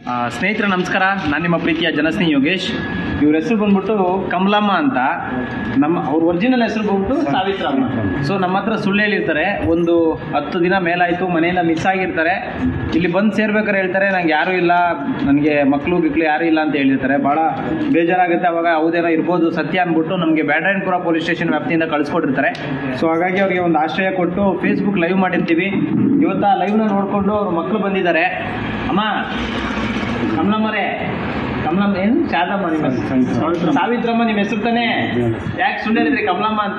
ಆ, ಸ್ನೇಹಿತರೆ ನಮಸ್ಕಾರ ನಾನು ನಿಮ್ಮ ಪ್ರೀತಿಯ ಜನಸ್ನೇಹಿ ಯೋಗೇಶ್ ಇವ್ರ ಹೆಸರು ಬಂದ್ಬಿಟ್ಟು ಕಮಲಮ್ಮ ಅಂತ ನಮ್ಮ ಅವ್ರ ಒರಿಜಿನಲ್ ಹೆಸರು ಬಂದ್ಬಿಟ್ಟು ಸಾವಿತ್ರಮ್ಮ ಸೊ ನಮ್ಮ ಹತ್ರ ಸುಳ್ಳು ಹೇಳಿರ್ತಾರೆ ಒಂದು ಹತ್ತು ದಿನ ಮೇಲಾಯಿತು ಮನೆಯಿಂದ ಮಿಸ್ ಆಗಿರ್ತಾರೆ ಇಲ್ಲಿ ಬಂದು ಸೇರ್ಬೇಕಾದ್ರೆ ಹೇಳ್ತಾರೆ ನಂಗೆ ಯಾರೂ ಇಲ್ಲ ನನಗೆ ಮಕ್ಕಳು ಗಿಕ್ಳು ಯಾರೂ ಇಲ್ಲ ಅಂತ ಹೇಳಿರ್ತಾರೆ ಭಾಳ ಬೇಜಾರಾಗುತ್ತೆ ಅವಾಗ ಹೌದೇನೋ ಇರ್ಬೋದು ಸತ್ಯ ಅಂದ್ಬಿಟ್ಟು ನಮಗೆ ಬ್ಯಾಡ್ರಾಯನ್ಪುರ ಪೊಲೀಸ್ ಸ್ಟೇಷನ್ ವ್ಯಾಪ್ತಿಯಿಂದ ಕಳಿಸ್ಕೊಟ್ಟಿರ್ತಾರೆ ಸೊ ಹಾಗಾಗಿ ಅವ್ರಿಗೆ ಒಂದು ಆಶ್ರಯ ಕೊಟ್ಟು ಫೇಸ್ಬುಕ್ ಲೈವ್ ಮಾಡಿರ್ತೀವಿ ಇವತ್ತು ಆ ಲೈವ್ನ ನೋಡಿಕೊಂಡು ಅವ್ರ ಮಕ್ಕಳು ಬಂದಿದ್ದಾರೆ ಅಮ್ಮ ಕಮಲಮ್ಮರೇ ಕಮಲಮ್ಮ ಏನು ಶಾರದಮ್ಮ ನಿಮ್ಮ ಹೆಸರು? ಸಾವಿತ್ರಮ್ಮ ನಿಮ್ಮ ಹೆಸರು ತಾನೇ ಯಾಕೆ ಸುಳ್ಳು ಹೇಳಿದ್ರಿ ಕಮಲಮ್ಮ ಅಂತ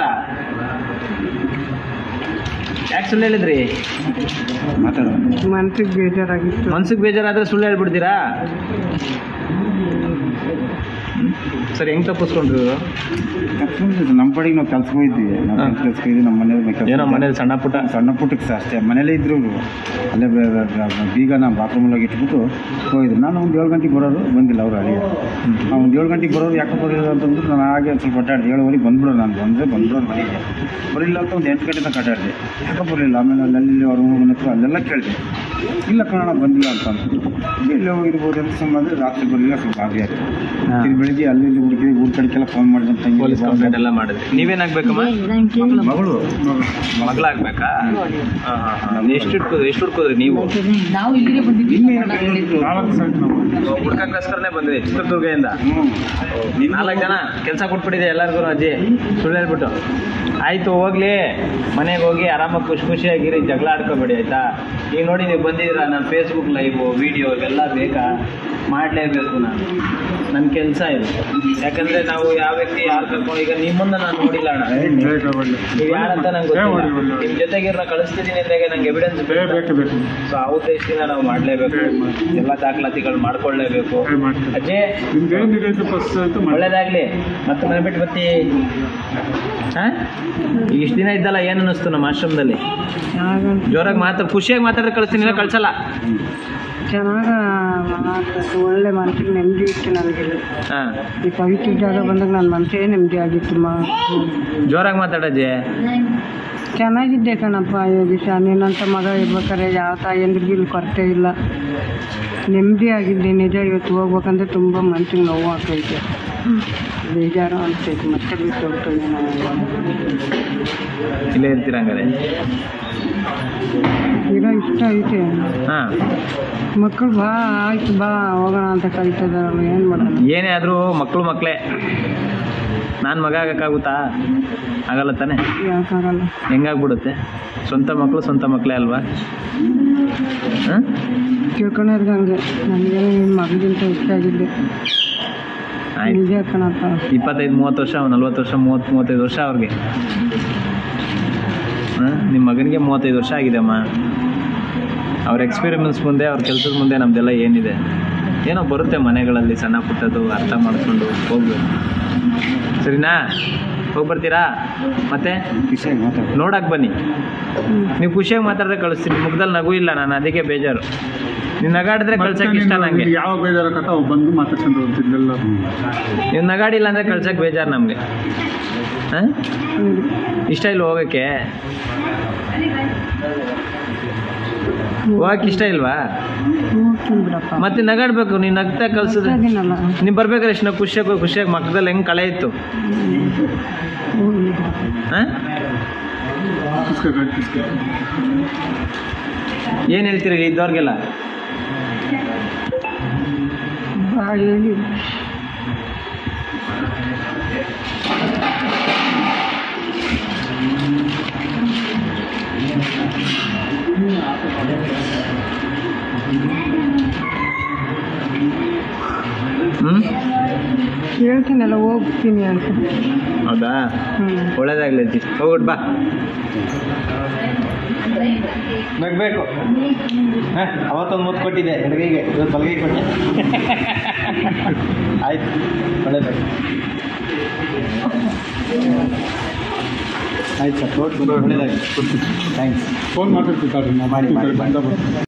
ಯಾಕೆ ಸುಳ್ಳು ಹೇಳಿದ್ರಿ ಮನ್ಸಿಗೆ ಬೇಜಾರಾಗಿತ್ತು ಮನ್ಸಿಗೆ ಬೇಜಾರಾದ್ರೆ ಸುಳ್ಳು ಹೇಳ್ಬಿಡ್ತೀರಾ ಸರಿ ಹೆಂಗ್ ತಪ್ಪಿಸ್ಕೊಂಡ್ರಿ ಇವ್ರು? ನಮ್ಮ ಪಡೆಗೆ ನಾವು ಕೆಲ್ಸಕ್ಕೆ ಹೋಗಿದ್ವಿ ನಾವು ಹಾ. ಕೆಲ್ಸಕ್ಕೆ ಹೋಗಿದ್ವಿ ನಮ್ಮ ಮನೇಲಿ ಕೆಲ್ಸ ಏನೋ ಮನೇಲಿ ಸಣ್ಣ ಪುಟ್ಟ ಸಣ್ಣ ಪುಟ್ಟಕ್ಕೆ ಸಹ ಅಷ್ಟೇ ಮನೇಲೇ ಇದ್ರು ಇವ್ರು. ಅಲ್ಲೇ ಬೆ- ಬೆ- ಬೆ- ಬೀಗ ನಾವು ಬಾತ್ರೂಮಲ್ಲಿ ಇಟ್ಬಿಟ್ಟು ಹೋಗಿದ್ರು ನಾನು ಒಂದು ಏಳು ಗಂಟೆಗೆ ಬರೋರು ಬಂದಿಲ್ಲ ಅವ್ರು ಅಳಿಯ ನಾವು ಒಂದು ಏಳು ಗಂಟೆಗೆ ಬರೋರು ಯಾಕೆ ಬರಲಿಲ್ಲ ಅಂತಂದ್ಬಿಟ್ಟು ನಾನು ಹಾಗೆ ಒಂದು ಸ್ವಲ್ಪ ಅಡ್ಡಾಡಿದೆ ಏಳುವರೆಗೆ ಬಂದ್ಬಿಡೋರು ನಾನು ಬಂದರೆ ಬಂದ್ಬಿಡೋರು ಮನೆಗೆ ಬರಲಿಲ್ಲ ಅಂತ ಒಂದು ಎಂಟು ಗಂಟೆ ತನಕ ಅಡ್ಡಾಡಿದೆ ಯಾಕೆ ಬರಲಿಲ್ಲ ಆಮೇಲೆ ಅಲ್ಲಿ ಅವ್ರ ಮನೆ ಹತ್ರ ಅಲ್ಲೆಲ್ಲ ಕೇಳಿದೆ ಇಲ್ಲ ಕನ್ನಡ ಬಂದಿಲ್ಲ ಅಂತ ಅಂದ್ರು. ಎಲ್ಲೇ ಹೋಗಿರ್ಬೋದು ಅಂತ ಸಂಬಂಧ ರಾತ್ರಿ ಬರಲಿಲ್ಲ ಸ್ವಲ್ಪ ಹಾಗೆ ಆಯ್ತು ಹಾ. ತಿರ್ಗಿ ಬೆಳಿಗ್ಗೆ ಅಲ್ಲಿ ಇಲ್ಲಿ ಹುಡುಗಿ ಊರ ಕಡೆಗೆಲ್ಲ ಫೋನ್ ಮಾಡಿದೆ ಅಂತ ತಂಗಿ ಪೊಲೀಸ್ ಕಂಪ್ಲೇಂಟ್ ಎಲ್ಲ ಮಾಡಿದ್ರಿ ನೀವೇನಾಗ್ಬೇಕಮ್ಮ ಮಗಳು ಮಗಳಾಗ್ಬೇಕಾ ಎಷ್ಟು ಹುಡ್ಕೋದ್ರಿ ಎಷ್ಟು ಹುಡ್ಕೋದ್ರಿ ನೀವು ನಾವು ಇಲ್ಲಿಗೆ ಬಂದಿದ್ವಿ ಹುಡ್ಕಕ್ಕೋಸ್ಕರನೇ ಬಂದ್ರಿ ಚಿತ್ರದುರ್ಗದಿಂದ ನಾಲ್ಕು ಜನ ಕೆಲಸ ಕೊಟ್ಬಿಟ್ಟಿದೆ ಎಲ್ಲರಿಗೂ ಅಜ್ಜಿ ಸುಳ್ಳು ಹೇಳ್ಬಿಟ್ಟು ಆಯ್ತು ಹೋಗ್ಲಿ ಮನೆಗೆ ಹೋಗಿ ಆರಾಮಾಗಿ ಖುಷಿ ಖುಷಿಯಾಗಿರಿ ಜಗಳ ಆಡ್ಕೋಬೇಡಿ ಆಯ್ತಾ ಈಗ ನೋಡಿ ನೀವು ಬಂದಿದ್ದೀರಾ ನಾನು ಫೇಸ್ಬುಕ್ ಲೈವ್ ವಿಡಿಯೋ ಇವೆಲ್ಲ ಬೇಕಾ ಮಾಡಲೇಬೇಕು ನಾನು ನನ್ನ ಕೆಲಸ ಇದು ಯಾಕಂದ್ರೆ ನಾವು ಯಾವ ವ್ಯಕ್ತಿ ಯಾರು ಕರ್ಕೊಂಡು ಈಗ ನಿಮ್ಮನ್ನ ನಾನು ನೋಡಿಲ್ಲ ಅಣ್ಣ ನೀವು ಯಾರಂತ ನಂಗೆ ಗೊತ್ತಿಲ್ಲ ನಿಮ್ಮ ಜೊತೆಗೆ ಕಳಿಸ್ತಿದ್ದೀನಿ ಅಂದಾಗ ನಂಗೆ ಎವಿಡೆನ್ಸ್ ಬೇಕು ಸೊ ಆ ಉದ್ದೇಶದಿಂದ ನಾವು ಮಾಡಲೇಬೇಕು ಎಲ್ಲ ದಾಖಲಾತಿಗಳು ಮಾಡ್ಕೊಳ್ಳೇಬೇಕು ಅಜ್ಜಿ ಒಳ್ಳೇದಾಗ್ಲಿ ಮತ್ತೆ ಮನೆ ಬಿಟ್ಟು ಬತ್ತಿ ಹಾ ಈಗ ಇಷ್ಟು ದಿನ ಇದ್ದಲ್ಲ ಏನು ಅನ್ನಿಸ್ತು ನಮ್ಮ ಆಶ್ರಮದಲ್ಲಿ ಜೋರಾಗಿ ಮಾತಾಡ್ ಖುಷಿಯಾಗಿ ಮಾತಾಡಿದ್ರೆ ಕಳಿಸ್ತೀನಿ ಇಲ್ಲ ಕಳ್ಸಲ್ಲ ಚೆನ್ನಾಗ ಮಾತಾಡ್ತು ಒಳ್ಳೆ ಮನಸ್ಸಿಗೆ ನೆಮ್ಮದಿ ಇತ್ತು ನನಗೆ ಹಾ ಈ ಪವಿತ್ರ ಜಾಗ ಬಂದಾಗ ನನ್ನ ಮನಸ್ಸೇ ನೆಮ್ಮದಿ ಆಗಿತ್ತು ಮಾ ಜೋರಾಗಿ ಮಾತಾಡಜ್ಜಿ ಚೆನ್ನಾಗಿದ್ದೆ ಕಣಪ್ಪ ಯೋಗೀಶ ನಿನ್ನಂಥ ಮಗ ಇರ್ಬೇಕಾದ್ರೆ ಯಾವ ತಾಯಿಯಂದ್ರಿಗೂ ಇಲ್ಲಿ ಕೊರತೆ ಇಲ್ಲ ನೆಮ್ಮದಿ ಆಗಿದ್ದೆ ನಿಜ ಇವತ್ತು ಹೋಗ್ಬೇಕಂದ್ರೆ ತುಂಬ ಮನ್ಸಿಗೆ ನೋವು ಆಗ್ತೈತೆ ಬೇಜಾರು ಅನ್ಸೈತೆ ಮತ್ತೆ ಬಿಟ್ಟು ಹೋಗ್ತದೆ ನಾವು ಇಲ್ಲೇ ಇರ್ತೀರ ಹಂಗಾರೆ ಇರೋ ಇಷ್ಟ ಐತೆ ಹಾ ಮಕ್ಕಳು ಬಾ ಆಯ್ತು ಬಾ ಹೋಗೋಣ ಅಂತ ಕರಿತಿದಾರಲ್ಲ ಏನು ಮಾಡೋಣ ಏನೇ ಆದರೂ ಮಕ್ಕಳು ಮಕ್ಕಳೇ ನಾನು ಮಗ ಆಗಕ್ಕಾಗುತ್ತಾ ಆಗಲ್ಲ ತಾನೆ ಯಾಕಾಗಲ್ಲ ಹೆಂಗಾಗ್ಬಿಡುತ್ತೆ ಸ್ವಂತ ಮಕ್ಕಳು ಸ್ವಂತ ಮಕ್ಕಳೇ ಅಲ್ವಾ ಹಾಂ ತಿಳ್ಕೊಳೋರ್ಗೆ ಹಂಗೆ ನನಗೆ ನಿಮ್ಮ ಮಗಗಿಂತ ಇಷ್ಟ ಆಗಿದ್ದೆ ಆಯ್ತು ನಿಜ ಕಣಪ್ಪ ಇಪ್ಪತ್ತೈದು ಮೂವತ್ತು ವರ್ಷ ನಲ್ವತ್ತು ವರ್ಷ ಮೂವತ್ತು ಮೂವತ್ತೈದು ವರ್ಷ ಅವ್ರಿಗೆ ಹಾಂ ನಿಮ್ಮ ಮಗನಿಗೆ ಮೂವತ್ತೈದು ವರ್ಷ ಆಗಿದೆ ಅಮ್ಮ ಅವ್ರ ಎಕ್ಸ್ಪೀರಿಮೆನ್ಸ್ ಮುಂದೆ ಅವ್ರ ಕೆಲಸದ ಮುಂದೆ ನಮ್ಮದೆಲ್ಲ ಏನಿದೆ ಏನೋ ಬರುತ್ತೆ ಮನೆಗಳಲ್ಲಿ ಸಣ್ಣ ಪುಟ್ಟದು ಅರ್ಥ ಮಾಡಿಕೊಂಡು ಹೋಗ್ಬೇಕು ಸರಿನಾ ಹೋಗಿ ಬರ್ತೀರಾ ಮತ್ತೆ ಖುಷಿಯಾಗಿ ಮಾತಾಡಿ ನೋಡಕ್ಕೆ ಬನ್ನಿ ನೀವು ಖುಷಿಯಾಗಿ ಮಾತಾಡಿದ್ರೆ ಕಳಿಸ್ತೀನಿ ಮುಖದಲ್ಲಿ ನಗು ಇಲ್ಲ ನಾನು ಅದಕ್ಕೆ ಬೇಜಾರು ನೀವು ನಗಾಡಿದ್ರೆ ಕಳ್ಸಕ್ಕೆ ಇಷ್ಟ ನನಗೆ ಯಾವ ಬೇಜಾರಕತ್ತ ಬಂದು ಮಾತಾಡ್ಕೊಂಡು ಹೋಗ್ತಿದ್ದೆಲ್ಲ ನೀವು ನಗಾಡಿಲ್ಲ ಅಂದರೆ ಕಳ್ಸಕ್ಕೆ ಬೇಜಾರು ನಮಗೆ ಹಾಂ ಇಷ್ಟ ಇಲ್ಲ ಹೋಗೋಕ್ಕೆ ಹೋಗಕ್ಕೆ ಇಷ್ಟ ಇಲ್ವಾ ಹೋಗ್ತೀನಿ ಬಿಡಪ್ಪ ಮತ್ತೆ ನಗಾಡ್ಬೇಕು ನೀವು ನಗ್ತಾ ಕಳ್ಸಿದ್ರೆ ಅದನ್ನಲ್ಲ ನೀವು ಬರ್ಬೇಕಾದ್ರೆ ಎಷ್ಟು ಖುಷಿಯಾಗಿ ಖುಷಿಯಾಗಿ ಮಕ್ಕದಲ್ಲಿ ಹೆಂಗೆ ಕಳೆ ಇತ್ತು ಹೋಗ್ಲಿ ಬಿಡಪ್ಪ. ಹಾಂ ಏನು ಹೇಳ್ತೀರಿ ಇದ್ದವ್ರಿಗೆಲ್ಲ ಬಾ ಹೇಳಿ ಹ್ಞೂ ಹೇಳ್ತೀನಲ್ಲ ಹೋಗ್ತೀನಿ ಅಂತ ಹೌದಾ ಹ್ಞೂ ಒಳ್ಳೇದಾಗ್ಲಿ ಅಜ್ಜಿ ಹೋಗ್ಬಿಟ್ಟು ಬಾ ನಗಬೇಕು ಅವತ್ತೊಂದು ಮುತ್ತು ಕೊಟ್ಟಿದ್ದೆ ಎಡಗೈಗೆ ಇವತ್ತು ಬಲಗೈ ಕೊಟ್ಟೆ ಆಯ್ತು ಒಳ್ಳೇದಾಗಿ ಆಯ್ತು ಸರ್ ಒಳ್ಳೇದಾಗಿ ಥ್ಯಾಂಕ್ಸ್ ಫೋನ್ ಮಾಡ್ತಿರ್ತಾರೆ ಮಾಡಿ, ಮಾಡಿ, ಮಾಡಿ.